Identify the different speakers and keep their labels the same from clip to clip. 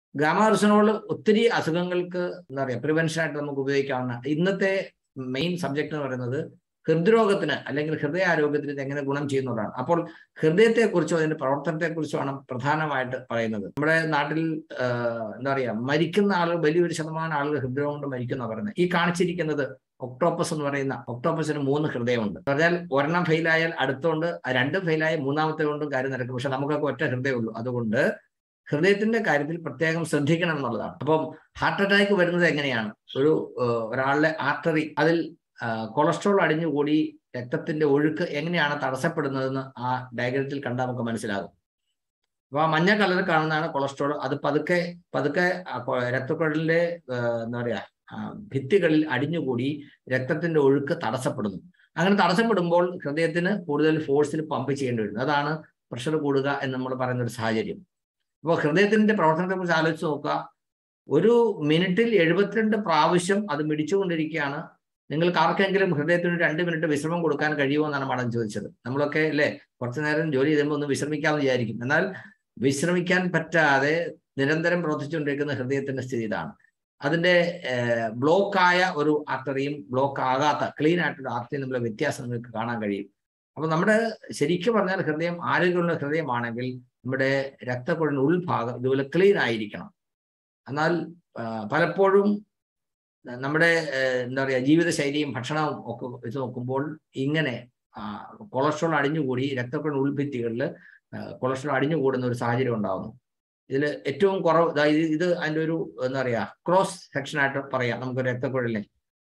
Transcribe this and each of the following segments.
Speaker 1: ഗാമാർസനോൾ ഒത്തിരി അസുഖങ്ങൾക്ക് എന്താ പറയുക പ്രിവെൻഷൻ ആയിട്ട് നമുക്ക് ഉപയോഗിക്കാവുന്ന ഇന്നത്തെ മെയിൻ സബ്ജക്ട് എന്ന് പറയുന്നത് ഹൃദ്രോഗത്തിന് അല്ലെങ്കിൽ ഹൃദയാരോഗ്യത്തിന് ഇത് എങ്ങനെ ഗുണം ചെയ്യുന്നതാണ് അപ്പോൾ ഹൃദയത്തെക്കുറിച്ചോ അതിന്റെ പ്രവർത്തനത്തെക്കുറിച്ചുമാണ് പ്രധാനമായിട്ട് പറയുന്നത് നമ്മുടെ നാട്ടിൽ എന്താ പറയുക മരിക്കുന്ന ആളുകൾ വലിയൊരു ശതമാനം ആളുകൾ ഹൃദയം കൊണ്ട് മരിക്കുന്ന പറയുന്നത് ഈ കാണിച്ചിരിക്കുന്നത് ഒക്ടോപ്പസ് എന്ന് പറയുന്ന ഒക്ടോപ്പസിന് മൂന്ന് ഹൃദയമുണ്ട് പറഞ്ഞാൽ ഒരെണ്ണം ഫെയിലായാൽ അടുത്തുകൊണ്ട് രണ്ടും ഫെയിലായ മൂന്നാമത്തെ കൊണ്ടും കാര്യം നടക്കും പക്ഷെ നമുക്കൊക്കെ ഒറ്റ ഹൃദയമുള്ളൂ അതുകൊണ്ട് ഹൃദയത്തിന്റെ കാര്യത്തിൽ പ്രത്യേകം ശ്രദ്ധിക്കണം എന്നുള്ളതാണ് അപ്പം ഹാർട്ട് അറ്റാക്ക് വരുന്നത് എങ്ങനെയാണ് ഒരു ഒരാളുടെ ആർട്ടറി അതിൽ കൊളസ്ട്രോൾ അടിഞ്ഞുകൂടി രക്തത്തിന്റെ ഒഴുക്ക് എങ്ങനെയാണ് തടസ്സപ്പെടുന്നതെന്ന് ആ ഡയഗ്രത്തിൽ കണ്ടാൽ നമുക്ക് മനസ്സിലാകും അപ്പൊ ആ മഞ്ഞ കളർ കാണുന്നതാണ് കൊളസ്ട്രോൾ അത് പതുക്കെ പതുക്കെ രക്തക്കുഴലിന്റെ എന്താ പറയാ ഭിത്തികളിൽ അടിഞ്ഞുകൂടി രക്തത്തിന്റെ ഒഴുക്ക് തടസ്സപ്പെടുന്നു അങ്ങനെ തടസ്സപ്പെടുമ്പോൾ ഹൃദയത്തിന് കൂടുതൽ ഫോഴ്സിൽ പമ്പ് ചെയ്യേണ്ടി വരുന്നു അതാണ് പ്രഷർ കൂടുക എന്ന് നമ്മൾ പറയുന്ന ഒരു സാഹചര്യം അപ്പോൾ ഹൃദയത്തിന്റെ പ്രവർത്തനത്തെ കുറിച്ച് ആലോചിച്ച് നോക്കുക ഒരു മിനിറ്റിൽ എഴുപത്തിരണ്ട് പ്രാവശ്യം അത് മിടിച്ചുകൊണ്ടിരിക്കുകയാണ് നിങ്ങൾക്ക് ആർക്കെങ്കിലും ഹൃദയത്തിന് രണ്ട് മിനിറ്റ് വിശ്രമം കൊടുക്കാൻ കഴിയുമോ എന്നാണ് മാഡം ചോദിച്ചത് നമ്മളൊക്കെ അല്ലേ കുറച്ചു നേരം ജോലി ചെയ്യുമ്പോൾ ഒന്ന് വിശ്രമിക്കാമെന്ന് വിചാരിക്കും എന്നാൽ വിശ്രമിക്കാൻ പറ്റാതെ നിരന്തരം പ്രവർത്തിച്ചുകൊണ്ടിരിക്കുന്ന ഹൃദയത്തിന്റെ സ്ഥിതി ഇതാണ് അതിന്റെ ബ്ലോക്കായ ഒരു ആർട്ടറിയും ബ്ലോക്ക് ആകാത്ത ക്ലീൻ ആയിട്ടുള്ള ആർട്ടറിയും തമ്മിലുള്ള വ്യത്യാസം നിങ്ങൾക്ക് കാണാൻ കഴിയും അപ്പൊ നമ്മുടെ ശരിക്കും പറഞ്ഞാൽ ഹൃദയം ആരോഗ്യമുള്ള ഹൃദയമാണെങ്കിൽ നമ്മുടെ രക്തക്കുഴലിന്റെ ഉൾഭാഗം ഇതുപോലെ ക്ലീൻ ആയിരിക്കണം എന്നാൽ പലപ്പോഴും നമ്മുടെ എന്താ പറയുക ജീവിതശൈലിയും ഭക്ഷണവും ഒക്കെ വെച്ച് നോക്കുമ്പോൾ ഇങ്ങനെ കൊളസ്ട്രോൾ അടിഞ്ഞുകൂടി രക്തക്കുഴൽ ഉൾഭിത്തികളിൽ കൊളസ്ട്രോൾ അടിഞ്ഞുകൂടുന്ന ഒരു സാഹചര്യം ഉണ്ടാകുന്നു ഇതിൽ ഏറ്റവും കുറവ് ഇത് ഇത് അതിൻ്റെ ഒരു എന്താ പറയുക ക്രോസ് സെക്ഷനായിട്ട് പറയാം നമുക്ക് രക്തക്കുഴലിനെ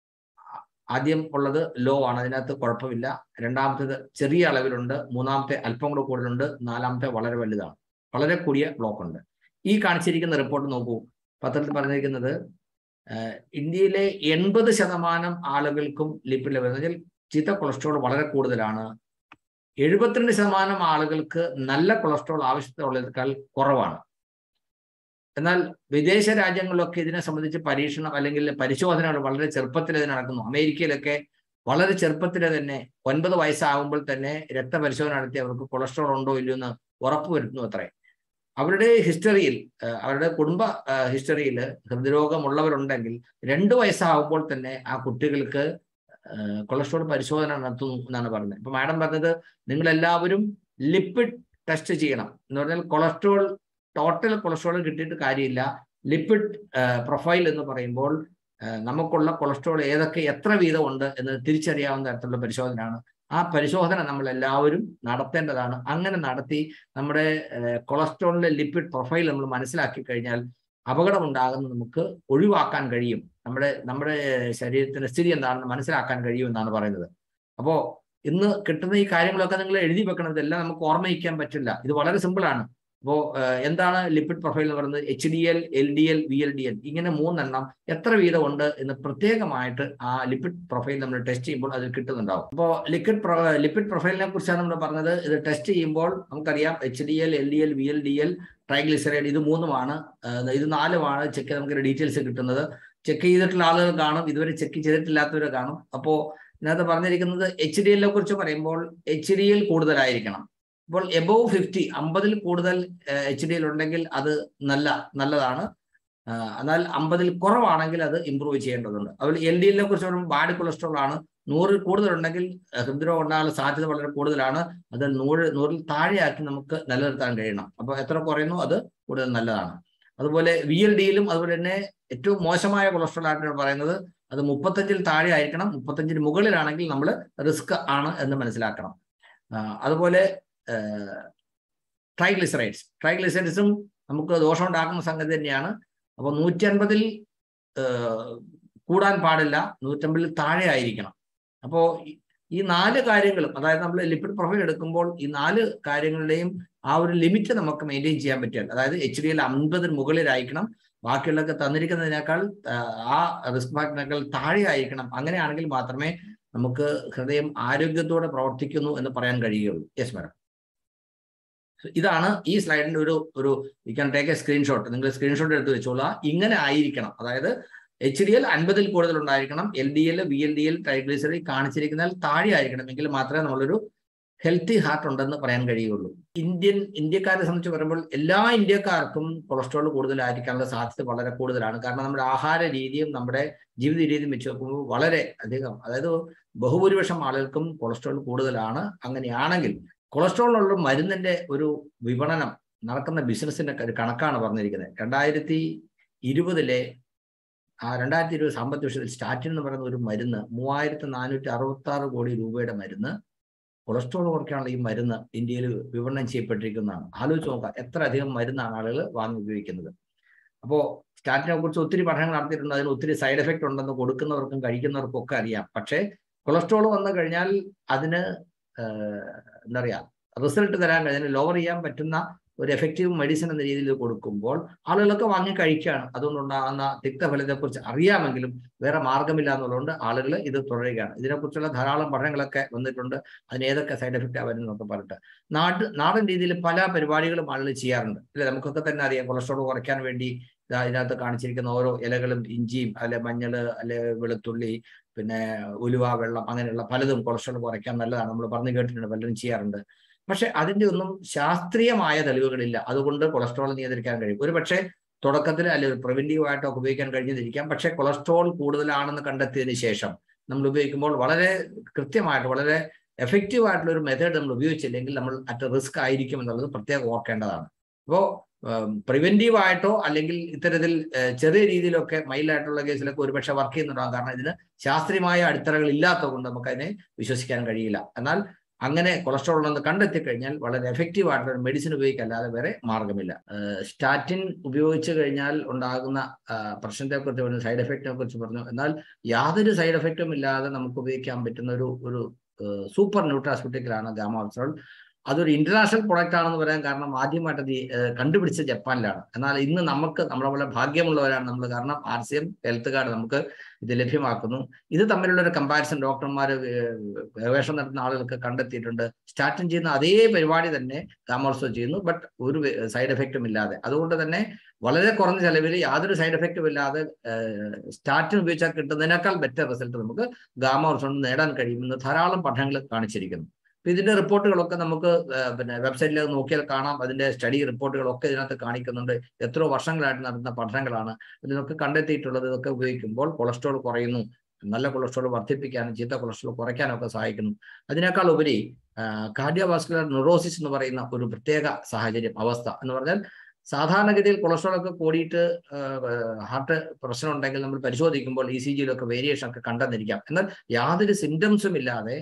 Speaker 1: ആദ്യം ഉള്ളത് ലോ ആണ് അതിനകത്ത് കുഴപ്പമില്ല രണ്ടാമത്തേത് ചെറിയ അളവിലുണ്ട് മൂന്നാമത്തെ അല്പം കൂടെ കൂടുതലുണ്ട് നാലാമത്തെ വളരെ വലുതാണ് വളരെ കൂടിയ ബ്ലോക്ക് ഉണ്ട് ഈ കാണിച്ചിരിക്കുന്ന റിപ്പോർട്ട് നോക്കൂ പത്രത്തിൽ പറഞ്ഞിരിക്കുന്നത് ഇന്ത്യയിലെ എൺപത് ശതമാനം ആളുകൾക്കും ലിപ്പിഡ് ലെവൽ എന്നുവെച്ചാൽ ചീത്ത കൊളസ്ട്രോൾ വളരെ കൂടുതലാണ് എഴുപത്തിരണ്ട് ശതമാനം ആളുകൾക്ക് നല്ല കൊളസ്ട്രോൾ ആവശ്യത്തിനുള്ളതിനേക്കാൾ കുറവാണ് എന്നാൽ വിദേശ രാജ്യങ്ങളിലൊക്കെ ഇതിനെ സംബന്ധിച്ച് പരീക്ഷണം അല്ലെങ്കിൽ പരിശോധനകൾ വളരെ ചെറുപ്പത്തിൽ ഇത് നടക്കുന്നു അമേരിക്കയിലൊക്കെ വളരെ ചെറുപ്പത്തിൽ തന്നെ ഒൻപത് വയസ്സാകുമ്പോൾ തന്നെ രക്തപരിശോധന നടത്തി അവർക്ക് കൊളസ്ട്രോൾ ഉണ്ടോ ഇല്ലയോ എന്ന് ഉറപ്പുവരുത്തുന്നു അത്രേ അവരുടെ ഹിസ്റ്ററിയിൽ അവരുടെ കുടുംബ ഹിസ്റ്ററിയിൽ ഹൃദ്രോഗമുള്ളവരുണ്ടെങ്കിൽ രണ്ട് വയസ്സാകുമ്പോൾ തന്നെ ആ കുട്ടികൾക്ക് കൊളസ്ട്രോൾ പരിശോധന നടത്തുന്നു എന്നാണ് പറഞ്ഞത് ഇപ്പൊ മാഡം പറഞ്ഞത് നിങ്ങൾ എല്ലാവരും ലിപ്പിഡ് ടെസ്റ്റ് ചെയ്യണം എന്ന് പറഞ്ഞാൽ കൊളസ്ട്രോൾ ടോട്ടൽ കൊളസ്ട്രോൾ കിട്ടിയിട്ട് കാര്യമില്ല ലിപ്പിഡ് പ്രൊഫൈൽ എന്ന് പറയുമ്പോൾ നമുക്കുള്ള കൊളസ്ട്രോൾ ഏതൊക്കെ എത്ര വീതം ഉണ്ട് എന്ന് തിരിച്ചറിയാവുന്ന തരത്തിലുള്ള പരിശോധനയാണ് ആ പരിശോധന നമ്മൾ എല്ലാവരും നടത്തേണ്ടതാണ് അങ്ങനെ നടത്തി നമ്മുടെ കൊളസ്ട്രോളിന്റെ ലിപ്പിഡ് പ്രൊഫൈൽ നമ്മൾ മനസ്സിലാക്കി കഴിഞ്ഞാൽ അപകടം ഉണ്ടാകുന്നത് നമുക്ക് ഒഴിവാക്കാൻ കഴിയും നമ്മുടെ നമ്മുടെ ശരീരത്തിന്റെ സ്ഥിതി എന്താണെന്ന് മനസ്സിലാക്കാൻ കഴിയും എന്നാണ് പറയുന്നത് അപ്പോൾ ഇന്ന് കിട്ടുന്ന ഈ കാര്യങ്ങളൊക്കെ നിങ്ങൾ എഴുതി വെക്കണം ഇതെല്ലാം നമുക്ക് ഓർമ്മയിക്കാൻ പറ്റില്ല ഇത് വളരെ സിമ്പിളാണ് അപ്പോൾ എന്താണ് ലിപ്പിഡ് പ്രൊഫൈൽ എന്ന് പറയുന്നത് H D L L D L V L D L ഇങ്ങനെ മൂന്നെണ്ണം എത്ര വീതം ഉണ്ട് എന്ന് പ്രത്യേകമായിട്ട് ആ ലിപ്പിഡ് പ്രൊഫൈൽ നമ്മൾ ടെസ്റ്റ് ചെയ്യുമ്പോൾ അതിൽ കിട്ടുന്നുണ്ടാവും അപ്പോൾ ലിക്വിഡ് ലിപ്പിഡ് പ്രൊഫൈലിനെ കുറിച്ചാണ് നമ്മൾ പറഞ്ഞത് ഇത് ടെസ്റ്റ് ചെയ്യുമ്പോൾ നമുക്കറിയാം H D L L D L V L D L triglyceride ഇത് മൂന്നുമാണ് ഇത് നാലുമാണ് ചെക്ക് നമുക്ക് ഡീറ്റെയിൽസ് കിട്ടുന്നത് ചെക്ക് ചെയ്തിട്ടുള്ള ആളുകൾ കാണും ഇതുവരെ ചെക്ക് ചെയ്തിട്ടില്ലാത്തവരെ കാണും അപ്പോൾ ഇതിനകത്ത് പറഞ്ഞിരിക്കുന്നത് എച്ച് ഡി എല്ലിനെ കുറിച്ച് പറയുമ്പോൾ എച്ച് ഡി എൽ കൂടുതലായിരിക്കണം ഇപ്പോൾ എബോവ് ഫിഫ്റ്റി അമ്പതിൽ കൂടുതൽ എച്ച് ഡി എൽ ഉണ്ടെങ്കിൽ അത് നല്ല നല്ലതാണ് എന്നാൽ അമ്പതിൽ കുറവാണെങ്കിൽ അത് ഇമ്പ്രൂവ് ചെയ്യേണ്ടതുണ്ട് അതുപോലെ എൽ ഡി എല്ലിനെ കുറിച്ച് പറയുമ്പോൾ ബാഡ് കൊളസ്ട്രോൾ ആണ് നൂറിൽ കൂടുതലുണ്ടെങ്കിൽ ഹൃദ്രോഗം ഉണ്ടാകാനുള്ള സാധ്യത വളരെ കൂടുതലാണ് അത് നൂറ് നൂറിൽ താഴെയാക്കി നമുക്ക് നിലനിർത്താൻ കഴിയണം അപ്പോൾ എത്ര കുറയുന്നു അത് കൂടുതൽ നല്ലതാണ് അതുപോലെ വി എൽ ഡിയിലും അതുപോലെ തന്നെ ഏറ്റവും മോശമായ കൊളസ്ട്രോൾ ആയിട്ടാണ് പറയുന്നത് അത് മുപ്പത്തഞ്ചിൽ താഴെ ആയിരിക്കണം മുപ്പത്തഞ്ചിന് മുകളിലാണെങ്കിൽ നമ്മൾ റിസ്ക് ആണ് എന്ന് മനസ്സിലാക്കണം അതുപോലെ ട്രൈഗ്ലിസറൈഡ്സ് ട്രൈഗ്ലിസറൈഡ്സും നമുക്ക് ദോഷം ഉണ്ടാക്കുന്ന സംഗതി തന്നെയാണ് അപ്പോൾ നൂറ്റി അൻപതിൽ കൂടാൻ പാടില്ല നൂറ്റമ്പതിൽ താഴെ ആയിരിക്കണം അപ്പോൾ ഈ നാല് കാര്യങ്ങളും അതായത് നമ്മൾ ലിപ്പിഡ് പ്രൊഫൈൽ എടുക്കുമ്പോൾ ഈ നാല് കാര്യങ്ങളുടെയും ആ ഒരു ലിമിറ്റ് നമുക്ക് മെയിൻറ്റെയിൻ ചെയ്യാൻ പറ്റിയാൽ അതായത് എച്ച് ഡി എൽ അമ്പതിന് മുകളിലായിരിക്കണം ബാക്കിയുള്ളതൊക്കെ തന്നിരിക്കുന്നതിനേക്കാൾ ആ റിസ്ക് ഫാക്ടറിനേക്കാൾ താഴെ ആയിരിക്കണം അങ്ങനെയാണെങ്കിൽ മാത്രമേ നമുക്ക് ഹൃദയം ആരോഗ്യത്തോടെ പ്രവർത്തിക്കുന്നു എന്ന് പറയാൻ കഴിയുകയുള്ളൂ യെസ് മാഡം ഇതാണ് ഈ സ്ലൈഡിന്റെ ഒരു ഒരു you can take a screenshot നിങ്ങൾ സ്ക്രീൻഷോട്ട് എടുത്ത് വെച്ചോളാം ഇങ്ങനെ ആയിരിക്കണം അതായത് എച്ച് ഡി എൽ അൻപതിൽ കൂടുതൽ ഉണ്ടായിരിക്കണം L D L V L D L triglyceride കാണിച്ചിരിക്കുന്നതിൽ താഴെ ആയിരിക്കണം എങ്കിൽ മാത്രമേ നമ്മളൊരു ഹെൽത്തി ഹാർട്ട് ഉണ്ടെന്ന് പറയാൻ കഴിയുള്ളൂ ഇന്ത്യൻ ഇന്ത്യക്കാരെ സംബന്ധിച്ച് പറയുമ്പോൾ എല്ലാ ഇന്ത്യക്കാർക്കും കൊളസ്ട്രോൾ കൂടുതലായിരിക്കാനുള്ള സാധ്യത വളരെ കൂടുതലാണ് കാരണം നമ്മുടെ ആഹാര രീതിയും നമ്മുടെ ജീവിത രീതിയും വെച്ച് നോക്കുമ്പോൾ വളരെ അധികം അതായത് ബഹുഭൂരിപക്ഷം ആളുകൾക്കും കൊളസ്ട്രോൾ കൂടുതലാണ് അങ്ങനെയാണെങ്കിൽ കൊളസ്ട്രോളിനുള്ള മരുന്നിന്റെ ഒരു വിപണനം നടക്കുന്ന ബിസിനസിന്റെ ഒരു കണക്കാണ് പറഞ്ഞിരിക്കുന്നത് രണ്ടായിരത്തി ഇരുപതിലെ ആ രണ്ടായിരത്തി ഇരുപത് സാമ്പത്തിക വർഷത്തിൽ സ്റ്റാറ്റിൻ എന്ന് പറയുന്ന ഒരു മരുന്ന് മൂവായിരത്തി നാനൂറ്റി അറുപത്തി ആറ് കോടി രൂപയുടെ മരുന്ന് കൊളസ്ട്രോൾ കുറയ്ക്കാനുള്ള ഈ മരുന്ന് ഇന്ത്യയിൽ വിപണനം ചെയ്യപ്പെട്ടിരിക്കുന്നതാണ് ആലോചിച്ച് നോക്കാം എത്ര അധികം മരുന്നാണ് ആളുകൾ വാങ്ങി ഉപയോഗിക്കുന്നത് അപ്പോൾ സ്റ്റാറ്റിനെ കുറിച്ച് ഒത്തിരി പഠനങ്ങൾ നടത്തിയിട്ടുണ്ട് അതിന് ഒത്തിരി സൈഡ് എഫക്റ്റ് ഉണ്ടെന്ന് കൊടുക്കുന്നവർക്കും കഴിക്കുന്നവർക്കും ഒക്കെ അറിയാം പക്ഷേ കൊളസ്ട്രോൾ വന്നു കഴിഞ്ഞാൽ അതിന് എന്താ പറയുക റിസൾട്ട് തരാൻ കഴിഞ്ഞാൽ ലോവർ ചെയ്യാൻ പറ്റുന്ന ഒരു എഫക്റ്റീവ് മെഡിസിൻ എന്ന രീതിയിൽ കൊടുക്കുമ്പോൾ ആളുകളൊക്കെ വാങ്ങി കഴിക്കുകയാണ് അതുകൊണ്ടുണ്ടാകുന്ന തിക്തഫലത്തെക്കുറിച്ച് അറിയാമെങ്കിലും വേറെ മാർഗമില്ല എന്നുള്ളതുകൊണ്ട് ആളുകൾ ഇത് തുടരുകയാണ് ഇതിനെക്കുറിച്ചുള്ള ധാരാളം പഠനങ്ങളൊക്കെ വന്നിട്ടുണ്ട് അതിന് ഏതൊക്കെ സൈഡ് എഫക്റ്റ് വരുന്നതൊക്കെ പറഞ്ഞിട്ട് നാട് നാടൻ രീതിയിൽ പല പരിപാടികളും ആളുകൾ ചെയ്യാറുണ്ട് അല്ലെ നമുക്കൊക്കെ തന്നെ അറിയാം കൊളസ്ട്രോൾ കുറയ്ക്കാൻ വേണ്ടി ഇതിനകത്ത് കാണിച്ചിരിക്കുന്ന ഓരോ ഇലകളും ഇഞ്ചിയും അല്ലെ മഞ്ഞൾ അല്ലെ വെളുത്തുള്ളി പിന്നെ ഉലുവ വെള്ളം അങ്ങനെയുള്ള പലതും കൊളസ്ട്രോൾ കുറയ്ക്കാൻ നല്ലതാണ് നമ്മൾ പറഞ്ഞു കേട്ടിട്ടുണ്ട് പലരും ചെയ്യാറുണ്ട് പക്ഷെ അതിന്റെ ഒന്നും ശാസ്ത്രീയമായ തെളിവുകളില്ല അതുകൊണ്ട് കൊളസ്ട്രോൾ നിയന്ത്രിക്കാൻ കഴിയും ഒരു പക്ഷേ തുടക്കത്തിൽ അല്ലെങ്കിൽ പ്രിവെന്റീവ് ആയിട്ടൊക്കെ ഉപയോഗിക്കാൻ കഴിഞ്ഞിരിക്കാം പക്ഷെ കൊളസ്ട്രോൾ കൂടുതലാണെന്ന് കണ്ടെത്തിയതിന് ശേഷം നമ്മൾ ഉപയോഗിക്കുമ്പോൾ വളരെ കൃത്യമായിട്ട് വളരെ എഫക്റ്റീവ് ആയിട്ടുള്ള ഒരു മെത്തേഡ് നമ്മൾ ഉപയോഗിച്ചില്ലെങ്കിൽ നമ്മൾ അറ്റ് റിസ്ക് ആയിരിക്കും എന്നുള്ളത് പ്രത്യേകം ഓർക്കേണ്ടതാണ് അപ്പോൾ പ്രിവെന്റീവ് ആയിട്ടോ അല്ലെങ്കിൽ ഇത്തരത്തിൽ ചെറിയ രീതിയിലൊക്കെ മൈൽഡായിട്ടുള്ള കേസിലൊക്കെ ഒരുപക്ഷെ വർക്ക് ചെയ്യുന്നുണ്ടാകും കാരണം ഇതിന് ശാസ്ത്രീയമായ അടിത്തറകൾ ഇല്ലാത്തത് കൊണ്ട് നമുക്ക് അതിനെ വിശ്വസിക്കാൻ കഴിയില്ല എന്നാൽ അങ്ങനെ കൊളസ്ട്രോൾ ഉണ്ടെന്ന് കണ്ടെത്തി കഴിഞ്ഞാൽ വളരെ എഫക്റ്റീവ് ആയിട്ടുള്ള ഒരു മെഡിസിൻ ഉപയോഗിക്കല്ലാതെ വേറെ മാർഗമില്ല സ്റ്റാറ്റിൻ ഉപയോഗിച്ചു കഴിഞ്ഞാൽ ഉണ്ടാകുന്ന പ്രശ്നത്തെ കുറിച്ച് പറഞ്ഞു സൈഡ് എഫക്റ്റിനെ കുറിച്ച് പറഞ്ഞു എന്നാൽ യാതൊരു സൈഡ് എഫക്റ്റും ഇല്ലാതെ നമുക്ക് ഉപയോഗിക്കാൻ പറ്റുന്ന ഒരു ഒരു സൂപ്പർ ന്യൂട്രാസ്യൂട്ടിക്കലാണ് ഗാമാർസോൾ അതൊരു ഇന്റർനാഷണൽ പ്രൊഡക്റ്റ് ആണെന്ന് പറയാൻ കാരണം ആദ്യമായിട്ട് അത് കണ്ടുപിടിച്ച ജപ്പാനിലാണ് എന്നാൽ ഇന്ന് നമുക്ക് നമ്മളെ പോലെ ഭാഗ്യമുള്ളവരാണ് നമ്മൾ കാരണം R C M health card നമുക്ക് ഇത് ലഭ്യമാക്കുന്നു ഇത് തമ്മിലുള്ള ഒരു കമ്പാരിസൺ ഡോക്ടർമാർ ഗവേഷണം നടത്തുന്ന ആളുകൾക്ക് കണ്ടെത്തിയിട്ടുണ്ട് സ്റ്റാർട്ടിങ് ചെയ്യുന്ന അതേ പരിപാടി തന്നെ ഗാമോർസോ ചെയ്യുന്നു ബട്ട് ഒരു സൈഡ് എഫക്റ്റും ഇല്ലാതെ അതുകൊണ്ട് തന്നെ വളരെ കുറഞ്ഞ ചെലവിൽ യാതൊരു സൈഡ് എഫക്റ്റും ഇല്ലാതെ സ്റ്റാർട്ടിന് ഉപയോഗിച്ചാൽ കിട്ടുന്നതിനേക്കാൾ ബെറ്റർ റിസൾട്ട് നമുക്ക് ഗാമോർസോ നേടാൻ കഴിയുമെന്ന് ധാരാളം പഠനങ്ങൾ കാണിച്ചിരിക്കുന്നു ഇതിന്റെ റിപ്പോർട്ടുകളൊക്കെ നമുക്ക് പിന്നെ വെബ്സൈറ്റിൽ നോക്കിയാൽ കാണാം അതിന്റെ സ്റ്റഡി റിപ്പോർട്ടുകളൊക്കെ ഇതിനകത്ത് കാണിക്കുന്നുണ്ട് എത്രയോ വർഷങ്ങളായിട്ട് നടന്ന പഠനങ്ങളാണ് ഇതിനൊക്കെ കണ്ടെത്തിയിട്ടുള്ളത് ഇതൊക്കെ ഉപയോഗിക്കുമ്പോൾ കൊളസ്ട്രോൾ കുറയുന്നു നല്ല കൊളസ്ട്രോൾ വർദ്ധിപ്പിക്കാനും ചീത്ത കൊളസ്ട്രോൾ കുറയ്ക്കാനും ഒക്കെ സഹായിക്കുന്നു അതിനേക്കാൾ ഉപരി കാർഡിയോവാസ്കുലർ ന്യൂറോസിസ് എന്ന് പറയുന്ന ഒരു പ്രത്യേക സാഹചര്യം അവസ്ഥ എന്ന് പറഞ്ഞാൽ സാധാരണഗതിയിൽ കൊളസ്ട്രോൾ ഒക്കെ കൂടിയിട്ട് ഹാർട്ട് പ്രശ്നം ഉണ്ടെങ്കിൽ നമ്മൾ പരിശോധിക്കുമ്പോൾ ഇ സി ജിയിലൊക്കെ വേരിയേഷൻ ഒക്കെ കണ്ടെന്നിരിക്കാം എന്നാൽ യാതൊരു സിംറ്റംസും ഇല്ലാതെ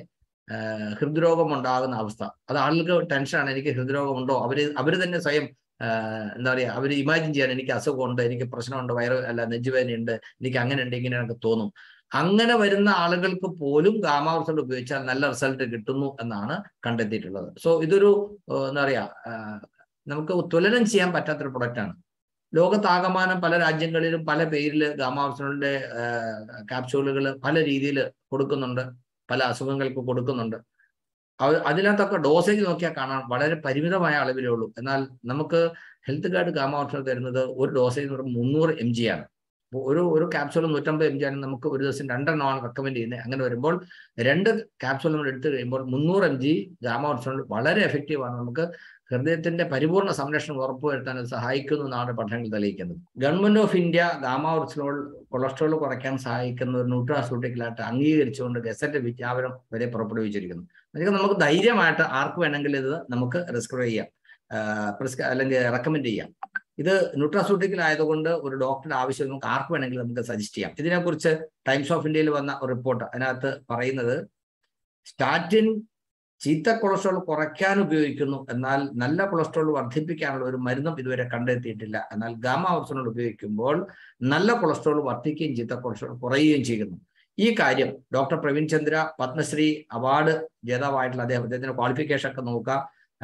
Speaker 1: ഹൃദ്രോഗം ഉണ്ടാകുന്ന അവസ്ഥ അത് ആളുകൾക്ക് ടെൻഷനാണ് എനിക്ക് ഹൃദ്രോഗം ഉണ്ടോ അവര് അവര് തന്നെ സ്വയം എന്താ പറയുക അവർ ഇമാജിൻ ചെയ്യാൻ എനിക്ക് അസുഖമുണ്ട് എനിക്ക് പ്രശ്നമുണ്ട് വയറ് അല്ല നെഞ്ചുവേദനയുണ്ട് എനിക്ക് അങ്ങനെ ഉണ്ട് ഇങ്ങനെയൊക്കെ തോന്നും അങ്ങനെ വരുന്ന ആളുകൾക്ക് പോലും ഗാമാവർസൽ ഉപയോഗിച്ചാൽ നല്ല റിസൾട്ട് കിട്ടുന്നു എന്നാണ് കണ്ടെത്തിയിട്ടുള്ളത് സോ ഇതൊരു എന്താ പറയാ നമുക്ക് തുലനം ചെയ്യാൻ പറ്റാത്തൊരു പ്രൊഡക്റ്റാണ് ലോകത്താകമാനം പല രാജ്യങ്ങളിലും പല പേരിൽ ഗാമാവർസലിന്റെ ക്യാപ്സ്യൂളുകൾ പല രീതിയിൽ കൊടുക്കുന്നുണ്ട് പല അസുഖങ്ങൾക്ക് കൊടുക്കുന്നുണ്ട് അതിനകത്തൊക്കെ ഡോസേജ് നോക്കിയാൽ കാണാൻ വളരെ പരിമിതമായ അളവിലേ ഉള്ളൂ എന്നാൽ നമുക്ക് ഹെൽത്ത് കാർഡ് ഗാമ ഓപ്ഷൻ തരുന്നത് ഒരു ഡോസേജ് എന്ന് പറയുമ്പോൾ മുന്നൂറ് എം ജി ആണ് ഒരു ഒരു ക്യാപ്സൂൾ നൂറ്റമ്പത് എം ജി ആണ് നമുക്ക് ഒരു ദിവസം രണ്ടെണ്ണമാണ് റെക്കമെൻഡ് ചെയ്യുന്നത് അങ്ങനെ വരുമ്പോൾ രണ്ട് ക്യാപ്സൂൾ നമ്മൾ എടുത്തു കഴിയുമ്പോൾ മുന്നൂറ് എം ജി ഗാമ ഓപ്ഷൻ വളരെ എഫക്റ്റീവ് ആണ് നമുക്ക് ഹൃദയത്തിന്റെ പരിപൂർണ്ണ സംരക്ഷണം ഉറപ്പുവരുത്താൻ സഹായിക്കുന്നു എന്നാണ് പഠനങ്ങൾ തെളിയിക്കുന്നത് government of India gamma oryzanol cholesterol കുറയ്ക്കാൻ സഹായിക്കുന്ന ഒരു ന്യൂട്രാസ്യൂട്ടിക്കലായിട്ട് അംഗീകരിച്ചുകൊണ്ട് ഗസറ്റ് വിജ്ഞാപനം വരെ പുറപ്പെടുവിച്ചിരിക്കുന്നു അതൊക്കെ നമുക്ക് ധൈര്യമായിട്ട് ആർക്ക് വേണമെങ്കിലും ഇത് നമുക്ക് റിസ്ക്രൈബ് ചെയ്യാം പ്രിസ്ക്രൈ അല്ലെങ്കിൽ റെക്കമെൻഡ് ചെയ്യാം ഇത് ന്യൂട്രാസ്യൂട്ടിക്കൽ ആയതുകൊണ്ട് ഒരു ഡോക്ടറുടെ ആവശ്യം നമുക്ക് ആർക്ക് വേണമെങ്കിലും നമുക്ക് സജസ്റ്റ് ചെയ്യാം ഇതിനെക്കുറിച്ച് ടൈംസ് ഓഫ് ഇന്ത്യയിൽ വന്ന ഒരു റിപ്പോർട്ട് അതിനകത്ത് പറയുന്നത് സ്റ്റാറ്റിൻ ചീത്ത കൊളസ്ട്രോൾ കുറയ്ക്കാൻ ഉപയോഗിക്കുന്നു എന്നാൽ നല്ല കൊളസ്ട്രോൾ വർദ്ധിപ്പിക്കാനുള്ള ഒരു മരുന്നും ഇതുവരെ കണ്ടെത്തിയിട്ടില്ല എന്നാൽ ഗാമ ഓപ്ഷനുകൾ ഉപയോഗിക്കുമ്പോൾ നല്ല കൊളസ്ട്രോൾ വർദ്ധിക്കുകയും ചീത്ത കൊളസ്ട്രോൾ കുറയുകയും ചെയ്യുന്നു ഈ കാര്യം ഡോക്ടർ പ്രവീൺ ചന്ദ്ര പത്മശ്രീ അവാർഡ് ജേതാവായിട്ടുള്ള അദ്ദേഹം അദ്ദേഹത്തിന്റെ ക്വാളിഫിക്കേഷൻ ഒക്കെ നോക്കുക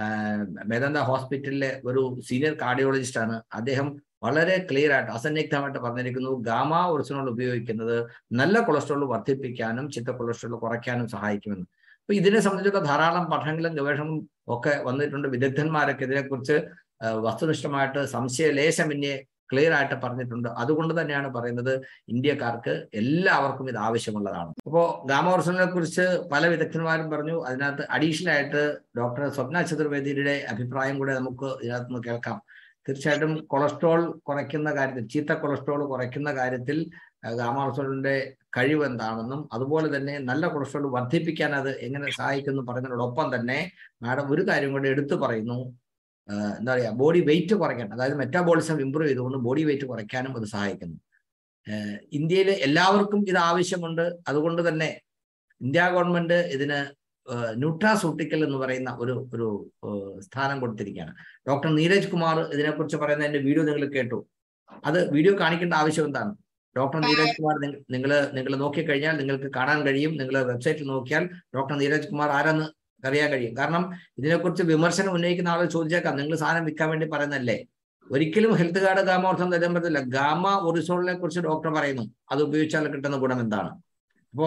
Speaker 1: മേദന്ത ഹോസ്പിറ്റലിലെ ഒരു സീനിയർ കാർഡിയോളജിസ്റ്റ് ആണ് അദ്ദേഹം വളരെ ക്ലിയർ ആയിട്ട് അസന്നിഗ്ധമായിട്ട് പറഞ്ഞിരിക്കുന്നു ഗാമ ഒറിജിനൽ ഉപയോഗിക്കുന്നത് നല്ല കൊളസ്ട്രോൾ വർദ്ധിപ്പിക്കാനും ചിത്ത കൊളസ്ട്രോൾ കുറയ്ക്കാനും സഹായിക്കുമെന്ന് അപ്പൊ ഇതിനെ സംബന്ധിച്ചൊക്കെ ധാരാളം പഠനങ്ങളും ഗവേഷണവും ഒക്കെ വന്നിട്ടുണ്ട് വിദഗ്ധന്മാരൊക്കെ ഇതിനെക്കുറിച്ച് വസ്തുനിഷ്ഠമായിട്ട് സംശയലേശമന്യേ ക്ലിയർ ആയിട്ട് പറഞ്ഞിട്ടുണ്ട് അതുകൊണ്ട് തന്നെയാണ് പറയുന്നത് ഇന്ത്യക്കാർക്ക് എല്ലാവർക്കും ഇത് ആവശ്യമുള്ളതാണ് അപ്പോൾ ഗാമോർസനെ കുറിച്ച് പല വിദഗ്ധന്മാരും പറഞ്ഞു അതിനകത്ത് അഡീഷണൽ ആയിട്ട് ഡോക്ടർ സ്വപ്ന ചതുർവേദിയുടെ അഭിപ്രായം കൂടെ നമുക്ക് ഇതിനകത്ത് നിന്ന് കേൾക്കാം തീർച്ചയായിട്ടും കൊളസ്ട്രോൾ കുറയ്ക്കുന്ന കാര്യത്തിൽ ചീത്ത കൊളസ്ട്രോൾ കുറയ്ക്കുന്ന കാര്യത്തിൽ ഗാമാർസോളിന്റെ കഴിവ് എന്താണെന്നും അതുപോലെ തന്നെ നല്ല കൊളസ്ട്രോൾ വർദ്ധിപ്പിക്കാൻ അത് എങ്ങനെ സഹായിക്കുന്നു പറയുന്നതിനോടൊപ്പം തന്നെ മാഡം ഒരു കാര്യം കൂടെ എടുത്തു പറയുന്നു എന്താ പറയുക ബോഡി വെയിറ്റ് കുറയ്ക്കാൻ അതായത് മെറ്റാബോളിസം ഇമ്പ്രൂവ് ചെയ്തുകൊണ്ട് ബോഡി വെയിറ്റ് കുറയ്ക്കാനും അത് സഹായിക്കുന്നു ഇന്ത്യയിൽ എല്ലാവർക്കും ഇത് ആവശ്യമുണ്ട് അതുകൊണ്ട് തന്നെ ഇന്ത്യ ഗവൺമെന്റ് ഇതിന് ന്യൂട്രാസൂട്ടിക്കൽ എന്ന് പറയുന്ന ഒരു ഒരു സ്ഥാനം കൊടുത്തിരിക്കുകയാണ് ഡോക്ടർ നീരജ് കുമാർ ഇതിനെക്കുറിച്ച് പറയുന്ന എന്റെ വീഡിയോ നിങ്ങൾ കേട്ടു അത് വീഡിയോ കാണിക്കേണ്ട ആവശ്യം എന്താണ് ഡോക്ടർ നീരജ് കുമാർ നിങ്ങൾ നിങ്ങൾ നോക്കിക്കഴിഞ്ഞാൽ നിങ്ങൾക്ക് കാണാൻ കഴിയും നിങ്ങൾ വെബ്സൈറ്റിൽ നോക്കിയാൽ ഡോക്ടർ നീരജ് കുമാർ ആരെന്ന് അറിയാൻ കഴിയും കാരണം ഇതിനെക്കുറിച്ച് വിമർശനം ഉന്നയിക്കുന്ന ആളുകൾ ചോദിച്ചേക്കാം നിങ്ങൾ സാധനം വിൽക്കാൻ വേണ്ടി പറയുന്നല്ലേ ഒരിക്കലും ഹെൽത്ത് കാർഡ് ഗാമോർസം തരാൻ പറ്റില്ല ഗാമ ഒറിസോളിനെ കുറിച്ച് ഡോക്ടർ പറയുന്നു അത് ഉപയോഗിച്ചാൽ കിട്ടുന്ന ഗുണം എന്താണ് അപ്പോ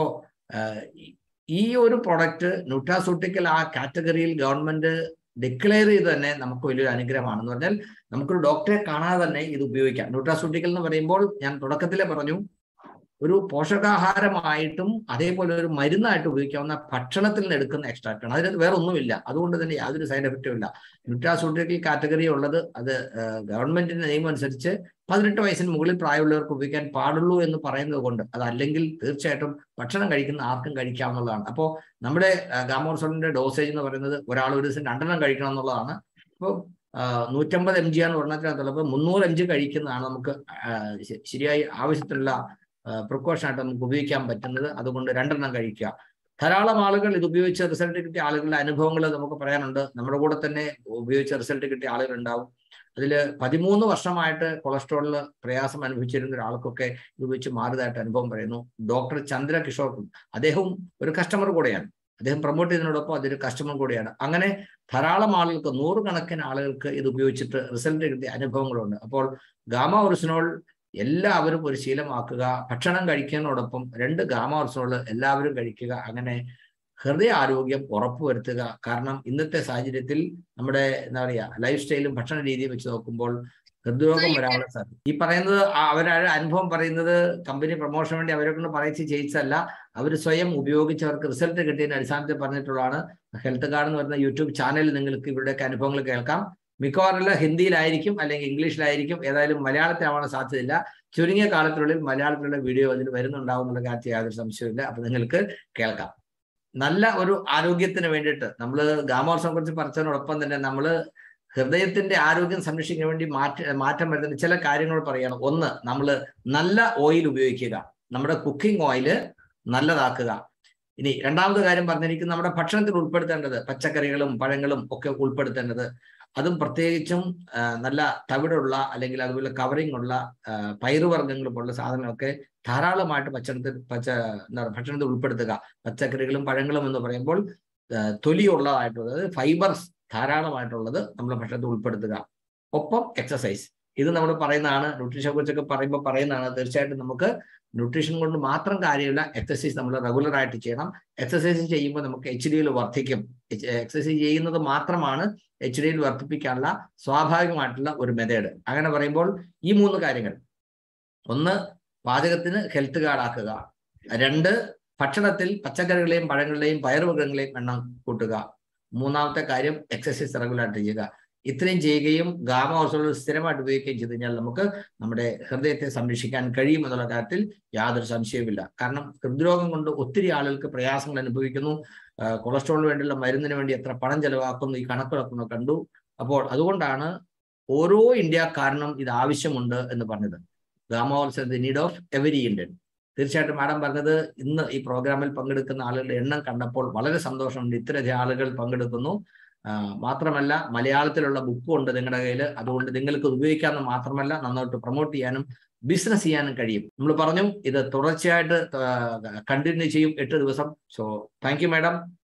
Speaker 1: ഈ ഒരു പ്രൊഡക്റ്റ് ന്യൂട്രാസൂട്ടിക്കൽ ആ കാറ്റഗറിയിൽ ഗവൺമെന്റ് ഡിക്ലെയർ ചെയ്ത് തന്നെ നമുക്ക് വലിയൊരു അനുഗ്രഹമാണെന്ന് പറഞ്ഞാൽ നമുക്കൊരു ഡോക്ടറെ കാണാതെ തന്നെ ഇത് ഉപയോഗിക്കാം ന്യൂട്രാസൂട്ടിക്കൽ എന്ന് പറയുമ്പോൾ ഞാൻ തുടക്കത്തിലെ പറഞ്ഞു ഒരു പോഷകാഹാരമായിട്ടും അതേപോലെ ഒരു മരുന്നായിട്ട് ഉപയോഗിക്കാവുന്ന ഭക്ഷണത്തിൽ നിന്ന് എടുക്കുന്ന എക്സ്ട്രാക്ട് ആണ് അതിന് വേറെ ഒന്നുമില്ല അതുകൊണ്ട് തന്നെ യാതൊരു സൈഡ് എഫക്റ്റും ഇല്ല ന്യൂട്രാസൂട്ടിക്കൽ കാറ്റഗറി ഉള്ളത് അത് ഗവൺമെന്റിന്റെ നിയമം അനുസരിച്ച് പതിനെട്ട് വയസ്സിന് മുകളിൽ പ്രായമുള്ളവർക്ക് ഉപയോഗിക്കാൻ പാടുള്ളൂ എന്ന് പറയുന്നത് കൊണ്ട് അതല്ലെങ്കിൽ തീർച്ചയായിട്ടും ഭക്ഷണം കഴിക്കുന്ന ആർക്കും കഴിക്കാവുന്നതാണ് അപ്പോൾ നമ്മുടെ ഗാമോർസോണിന്റെ ഡോസേജ് എന്ന് പറയുന്നത് ഒരാൾ ഒരു ദിവസം രണ്ടെണ്ണം കഴിക്കണം എന്നുള്ളതാണ് അപ്പോൾ നൂറ്റമ്പത് എം ജി ആണ് ഒരെണ്ണത്തിനകത്തുള്ളത് മുന്നൂറ് എം ജി കഴിക്കുന്നതാണ് നമുക്ക് ശരിയായി ആവശ്യത്തിലുള്ള പ്രിക്കോഷൻ ആയിട്ട് നമുക്ക് ഉപയോഗിക്കാൻ പറ്റുന്നത് അതുകൊണ്ട് രണ്ടെണ്ണം കഴിക്കുക ധാരാളം ആളുകൾ ഇത് ഉപയോഗിച്ച് റിസൾട്ട് കിട്ടിയ ആളുകളുടെ അനുഭവങ്ങൾ നമുക്ക് പറയാനുണ്ട് നമ്മുടെ കൂടെ തന്നെ ഉപയോഗിച്ച് റിസൾട്ട് കിട്ടിയ ആളുകൾ ഉണ്ടാവും അതിൽ പതിമൂന്ന് വർഷമായിട്ട് കൊളസ്ട്രോളിൽ പ്രയാസം അനുഭവിച്ചിരുന്ന ഒരാൾക്കൊക്കെ ഇത് ഉപയോഗിച്ച് മാറിയതായിട്ട് അനുഭവം പറയുന്നു ഡോക്ടർ ചന്ദ്ര കിഷോർ അദ്ദേഹവും ഒരു കസ്റ്റമർ കൂടെയാണ് അദ്ദേഹം പ്രൊമോട്ട് ചെയ്യുന്നതിനോടൊപ്പം അതൊരു കസ്റ്റമർ കൂടിയാണ് അങ്ങനെ ധാരാളം ആളുകൾക്ക് നൂറുകണക്കിന് ആളുകൾക്ക് ഇത് ഉപയോഗിച്ചിട്ട് റിസൾട്ട് കിട്ടിയ അനുഭവങ്ങളുണ്ട് അപ്പോൾ ഗാമ ഒറിജിനോൾ എല്ലാവരും ഒരു ശീലമാക്കുക ഭക്ഷണം കഴിക്കുന്നതോടൊപ്പം രണ്ട് ഗാമ ഒറിജിനോൾ എല്ലാവരും കഴിക്കുക അങ്ങനെ ഹൃദയ ആരോഗ്യം ഉറപ്പുവരുത്തുക കാരണം ഇന്നത്തെ സാഹചര്യത്തിൽ നമ്മുടെ എന്താ പറയുക ലൈഫ് സ്റ്റൈലും ഭക്ഷണ രീതിയും വെച്ച് നോക്കുമ്പോൾ ഹൃദ്രോഗം വരാനുള്ള സാധ്യത ഈ പറയുന്നത് അവരുടെ അനുഭവം പറയുന്നത് കമ്പനി പ്രൊമോഷൻ വേണ്ടി അവരെ കൊണ്ട് പറയിച്ച് ചെയ്യിച്ചല്ല അവർ സ്വയം ഉപയോഗിച്ചവർക്ക് റിസൾട്ട് കിട്ടിയതിന്റെ അടിസ്ഥാനത്തിൽ പറഞ്ഞിട്ടുള്ളതാണ് ഹെൽത്ത് കാർഡ് എന്ന് പറയുന്ന യൂട്യൂബ് ചാനലിൽ നിങ്ങൾക്ക് ഇവരുടെയൊക്കെ അനുഭവങ്ങൾ കേൾക്കാം മിക്കവാറും ഹിന്ദിയിലായിരിക്കും അല്ലെങ്കിൽ ഇംഗ്ലീഷിലായിരിക്കും ഏതായാലും മലയാളത്തിലാവാൻ സാധ്യതയില്ല ചുരുങ്ങിയ കാലത്തിനുള്ളിൽ മലയാളത്തിലുള്ള വീഡിയോ അതിൽ വരുന്നുണ്ടാവും എന്നുള്ള കാര്യത്തിൽ യാതൊരു സംശയമില്ല അപ്പൊ നിങ്ങൾക്ക് കേൾക്കാം നല്ല ഒരു ആരോഗ്യത്തിന് വേണ്ടിയിട്ട് നമ്മൾ ഗാമോർസിനെ കുറിച്ച് പറഞ്ഞതിനോടൊപ്പം തന്നെ നമ്മൾ ഹൃദയത്തിന്റെ ആരോഗ്യം സംരക്ഷിക്കാൻ വേണ്ടി മാറ്റ മാറ്റം വരുന്ന ചില കാര്യങ്ങൾ പറയണം ഒന്ന് നമ്മൾ നല്ല ഓയിൽ ഉപയോഗിക്കുക നമ്മുടെ കുക്കിംഗ് ഓയില് നല്ലതാക്കുക ഇനി രണ്ടാമത്തെ കാര്യം പറഞ്ഞിരിക്കുന്നത് നമ്മുടെ ഭക്ഷണത്തിൽ ഉൾപ്പെടുത്തേണ്ടത് പച്ചക്കറികളും പഴങ്ങളും ഒക്കെ ഉൾപ്പെടുത്തേണ്ടത് അതും പ്രത്യേകിച്ചും നല്ല തവിടുള്ള അല്ലെങ്കിൽ അതുപോലെ കവറിംഗ് ഉള്ള പയറുവർഗ്ഗങ്ങൾ പോലുള്ള സാധനങ്ങളൊക്കെ ധാരാളമായിട്ട് ഭക്ഷണത്തിൽ പച്ച എന്താ ഭക്ഷണത്തിൽ ഉൾപ്പെടുത്തുക പച്ചക്കറികളും പഴങ്ങളും എന്ന് പറയുമ്പോൾ തൊലിയുള്ളതായിട്ടുള്ളത് അതായത് ഫൈബർസ് ധാരാളമായിട്ടുള്ളത് നമ്മൾ ഭക്ഷണത്തിൽ ഉൾപ്പെടുത്തുക ഒപ്പം എക്സസൈസ് ഇത് നമ്മൾ പറയുന്നതാണ് ന്യൂട്രീഷനെ കുറിച്ചൊക്കെ പറയുമ്പോൾ പറയുന്നതാണ് തീർച്ചയായിട്ടും നമുക്ക് ന്യൂട്രീഷൻ കൊണ്ട് മാത്രം കാര്യമില്ല എക്സസൈസ് നമ്മൾ റെഗുലർ ആയിട്ട് ചെയ്യണം എക്സസൈസ് ചെയ്യുമ്പോൾ നമുക്ക് എച്ച് ഡിയിൽ വർദ്ധിക്കും എക്സസൈസ് ചെയ്യുന്നത് മാത്രമാണ് എച്ച് ഡിയിൽ വർദ്ധിപ്പിക്കാനുള്ള സ്വാഭാവികമായിട്ടുള്ള ഒരു മെത്തേഡ് അങ്ങനെ പറയുമ്പോൾ ഈ മൂന്ന് കാര്യങ്ങൾ ഒന്ന് പാചകത്തിന് ഹെൽത്ത് കാർഡ് ആക്കുക രണ്ട് ഭക്ഷണത്തിൽ പച്ചക്കറികളെയും പഴങ്ങളുടെയും പയറുവർഗ്ഗങ്ങളെയും എണ്ണം കൂട്ടുക മൂന്നാമത്തെ കാര്യം എക്സസൈസ് റെഗുലറായിട്ട് ചെയ്യുക ഇത്രയും ചെയ്യുകയും ഗാമ ഓർസോളുകൾ സ്ഥിരമായിട്ട് ഉപയോഗിക്കുകയും ചെയ്ത് കഴിഞ്ഞാൽ നമുക്ക് നമ്മുടെ ഹൃദയത്തെ സംരക്ഷിക്കാൻ കഴിയും എന്നുള്ള കാര്യത്തിൽ യാതൊരു സംശയവുമില്ല കാരണം ഹൃദ്രോഗം കൊണ്ട് ഒത്തിരി ആളുകൾക്ക് പ്രയാസങ്ങൾ അനുഭവിക്കുന്നു കൊളസ്ട്രോളിന് വേണ്ടിയുള്ള മരുന്നിന് വേണ്ടി എത്ര പണം ചെലവാക്കുന്നു ഈ കണക്കുകളൊക്കെ നമ്മൾ കണ്ടു അപ്പോൾ അതുകൊണ്ടാണ് ഓരോ ഇന്ത്യക്കാരനും ഇത് ആവശ്യമുണ്ട് എന്ന് പറഞ്ഞത് gamma also the need of every Indian തീർച്ചയായിട്ടും മാഡം പറഞ്ഞത് ഇന്ന് ഈ പ്രോഗ്രാമിൽ പങ്കെടുക്കുന്ന ആളുകളുടെ എണ്ണം കണ്ടപ്പോൾ വളരെ സന്തോഷമുണ്ട് ഇത്രയധികം ആളുകൾ പങ്കെടുക്കുന്നു മാത്രമല്ല മലയാളത്തിലുള്ള ബുക്കും ഉണ്ട് നിങ്ങളുടെ കയ്യിൽ അതുകൊണ്ട് നിങ്ങൾക്ക് ഉപയോഗിക്കാമെന്ന് മാത്രമല്ല നന്നായിട്ട് പ്രൊമോട്ട് ചെയ്യാനും ബിസിനസ് ചെയ്യാനും കഴിയും നമ്മൾ പറഞ്ഞു ഇത് തുടർച്ചയായിട്ട് കണ്ടിന്യൂ ചെയ്യും എട്ട് ദിവസം സോ താങ്ക് യു മാഡം